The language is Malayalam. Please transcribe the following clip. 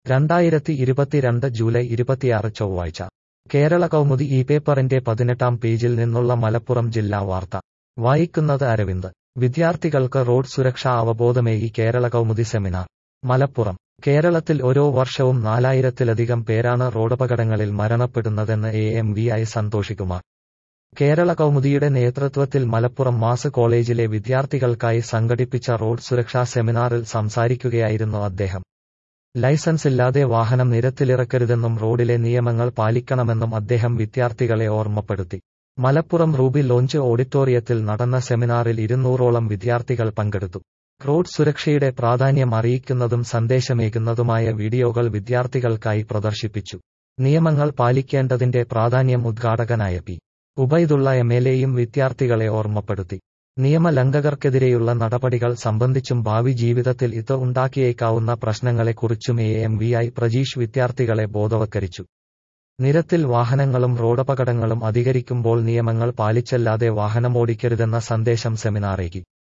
രണ്ടായിരത്തി ഇരുപത്തിരണ്ട് ജൂലൈ ഇരുപത്തിയാറ് ചൊവ്വാഴ്ച കേരള കൗമുദി ഈ പേപ്പറിന്റെ പതിനെട്ടാം പേജിൽ നിന്നുള്ള മലപ്പുറം ജില്ലാ വാർത്ത വായിക്കുന്നത് അരവിന്ദ് വിദ്യാർത്ഥികൾക്ക് റോഡ് സുരക്ഷാ അവബോധമേകി കേരള കൗമുദി സെമിനാർ മലപ്പുറം കേരളത്തിൽ ഓരോ വർഷവും നാലായിരത്തിലധികം പേരാണ് റോഡപകടങ്ങളിൽ മരണപ്പെടുന്നതെന്ന് A M V I Santhoshikumar Kerala കൗമുദിയുടെ നേതൃത്വത്തിൽ മലപ്പുറം മാസ് കോളേജിലെ വിദ്യാർത്ഥികൾക്കായി സംഘടിപ്പിച്ച റോഡ് സുരക്ഷാ സെമിനാറിൽ സംസാരിക്കുകയായിരുന്നു അദ്ദേഹം ലൈസൻസില്ലാതെ വാഹനം നിരത്തിലിറക്കരുതെന്നും റോഡിലെ നിയമങ്ങൾ പാലിക്കണമെന്നും അദ്ദേഹം വിദ്യാർത്ഥികളെ ഓർമ്മപ്പെടുത്തി മലപ്പുറം റൂബി ലോഞ്ച് ഓഡിറ്റോറിയത്തിൽ നടന്ന സെമിനാറിൽ ഇരുന്നൂറോളം വിദ്യാർത്ഥികൾ പങ്കെടുത്തു റോഡ് സുരക്ഷയുടെ പ്രാധാന്യം അറിയിക്കുന്നതും സന്ദേശമേകുന്നതുമായ വീഡിയോകൾ വിദ്യാർത്ഥികൾക്കായി പ്രദർശിപ്പിച്ചു നിയമങ്ങൾ പാലിക്കേണ്ടതിന്റെ പ്രാധാന്യം ഉദ്ഘാടകനായ പി ഉബൈദുള്ള എം എൽ എയും വിദ്യാർത്ഥികളെ ഓർമ്മപ്പെടുത്തി നിയമലംഘകർക്കെതിരെയുള്ള നടപടികൾ സംബന്ധിച്ചും ഭാവി ജീവിതത്തിൽ ഇത് ഉണ്ടാക്കിയേക്കാവുന്ന പ്രശ്നങ്ങളെക്കുറിച്ചും A M V I Prajeesh വിദ്യാർത്ഥികളെ ബോധവൽക്കരിച്ചു നിരത്തിൽ വാഹനങ്ങളും റോഡപകടങ്ങളും അധികരിക്കുമ്പോൾ നിയമങ്ങൾ പാലിച്ചല്ലാതെ വാഹനമോടിക്കരുതെന്ന സന്ദേശം സെമിനാറേകി